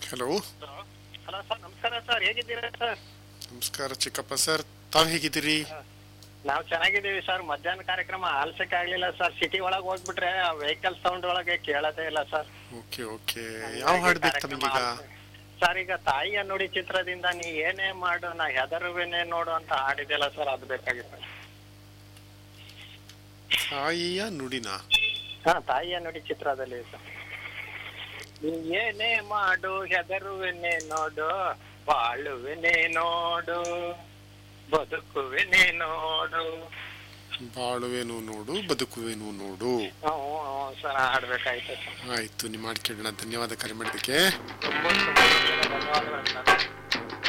hello hello sir ನಮಸ್ಕಾರ sir ಹೇಗಿದ್ದೀರಾ sir ನಮಸ್ಕಾರ ಚಿಕ್ಕಪ್ಪ ಸರ್ ತಾವು ಹೇಗಿದ್ದೀರಿ ನಾವು ಚೆನ್ನಾಗಿದ್ದೀವಿ ಸರ್ ಮಧ್ಯಾಹ್ನ ಕಾರ್ಯಕ್ರಮ ಆಲ್ಸಕ್ಕೆ ಆಗ್ಲಿಲ್ಲ ಸರ್ ಸಿಟಿ ಒಳಗೆ ಹೋಗ್ಬಿಟ್ರೆ ವೆಹಿಕಲ್ ಸೌಂಡ್ ಒಳಗೆ ಕೇಳೋದೇ ಇಲ್ಲ ಸರ್ ಓಕೆ ಓಕೆ ಯಾವ ಹಾಡು ಬೇಕು ತಮಗೀಗ ಸರ್ ಈಗ ತಾಯಿಯ ನುಡಿ ಚಿತ್ರದಿಂದ ನೀ ಏನೇ ಮಾಡು ನಾ ಹೆದರುವೆನೆ ನೋಡು ಅಂತ ಹಾಡಿದೆಲ್ಲ ಸರ್ ಅದು ಬೇಕಾಗಿತ್ತು ತಾಯಿಯ ನುಡಿನ ಹಾ ತಾಯಿಯ ನುಡಿ ಚಿತ್ರದಲ್ಲಿ ಸರ್ ನೀ ಏನೇ ಮಾಡು ಹೆದರುವೆನೆ ನೋಡು ಬಾಳುವೆನೆ ನೋಡು ಬದುಕುವೆನೆ ನೋಡು ಬಾಳುವೇನು ನೋಡು ಬದುಕುವೇನು ನೋಡು ಹ್ಞೂ ಹ್ಞೂ ಸರ್ ಹಾಡ್ಬೇಕಾಯ್ತು ಸರ್ ಆಯ್ತು ನಿಮ್ಮ ಹಾಡು ಕೇಳೋಣ ಧನ್ಯವಾದ ಕರೆ ಮಾಡಿದ್ದಕ್ಕೆ ತುಂಬ ತುಂಬ ಧನ್ಯವಾದಗಳು ಸರ್